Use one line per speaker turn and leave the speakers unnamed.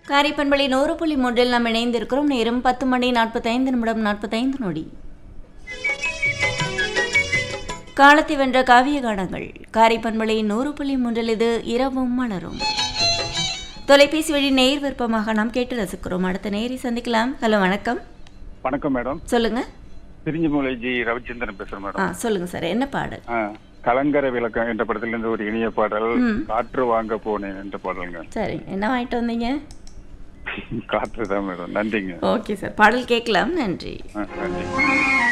காரைப்பண்பளி நூறு புள்ளி மூன்றில் நாம் இணைந்திருக்கிறோம் நேரம் பத்து மணி நாற்பத்தைந்து நிமிடம் நாற்பத்தைந்து நொடி காலத்தை வென்ற காவிய கானங்கள் காரைப்பண்பளி நூறு புள்ளி மூன்றில் இது இரவும் மலரும் தொலைபேசி வழி நேர் விருப்பமாக நாம் கேட்டு ரசிக்கிறோம் அடுத்த நேரை சந்திக்கலாம் ஹலோ வணக்கம்
வணக்கம் மேடம்
சொல்லுங்க
பிரிஞ்சுமலை ஜி ரவிச்சந்திரன் பேசுறேன்
ஆ
மேடம்
சொல்லுங்க சார் என்ன பாடல்
ஆ, கலங்கர விளக்கம் என்ற படத்திலிருந்து ஒரு இனிய பாடல்
ம்.
காற்று வாங்க போனேன் என்ற பாடலுங்க
சரி என்ன வாங்கிட்டு வந்தீங்க
காற்று தான் மேடம் நன்றிங்க
ஓகே சார் பாடல் கேட்கலாம் நன்றி
ஆ, நன்றி